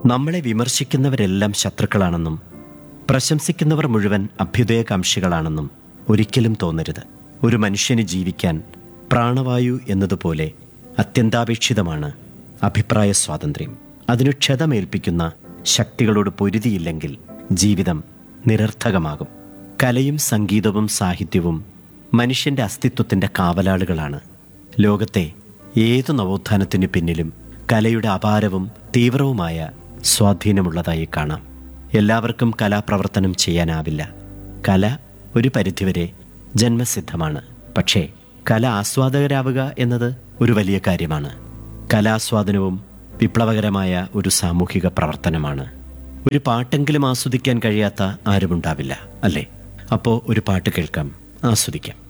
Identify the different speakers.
Speaker 1: നമ്മളെ വിമർശിക്കുന്നവരെല്ലാം ശത്രുക്കളാണെന്നും പ്രശംസിക്കുന്നവർ മുഴുവൻ അഭ്യുദയകാംക്ഷികളാണെന്നും ഒരിക്കലും തോന്നരുത് ഒരു മനുഷ്യന് ജീവിക്കാൻ പ്രാണവായു എന്നതുപോലെ അത്യന്താപേക്ഷിതമാണ് അഭിപ്രായ സ്വാതന്ത്ര്യം അതിനു ക്ഷതമേൽപ്പിക്കുന്ന ശക്തികളോട് പൊരുതിയില്ലെങ്കിൽ ജീവിതം നിരർത്ഥകമാകും കലയും സംഗീതവും സാഹിത്യവും മനുഷ്യന്റെ അസ്തിത്വത്തിന്റെ കാവലാളുകളാണ് ലോകത്തെ ഏതു നവോത്ഥാനത്തിനു പിന്നിലും കലയുടെ അപാരവും തീവ്രവുമായ സ്വാധീനമുള്ളതായി കാണാം എല്ലാവർക്കും കലാപ്രവർത്തനം ചെയ്യാനാവില്ല കല ഒരു പരിധിവരെ ജന്മസിദ്ധമാണ് പക്ഷേ കല ആസ്വാദകരാവുക എന്നത് ഒരു വലിയ കാര്യമാണ് കലാസ്വാദനവും വിപ്ലവകരമായ ഒരു സാമൂഹിക പ്രവർത്തനമാണ് ഒരു പാട്ടെങ്കിലും ആസ്വദിക്കാൻ കഴിയാത്ത ആരുമുണ്ടാവില്ല അല്ലേ അപ്പോൾ ഒരു പാട്ട് കേൾക്കാം ആസ്വദിക്കാം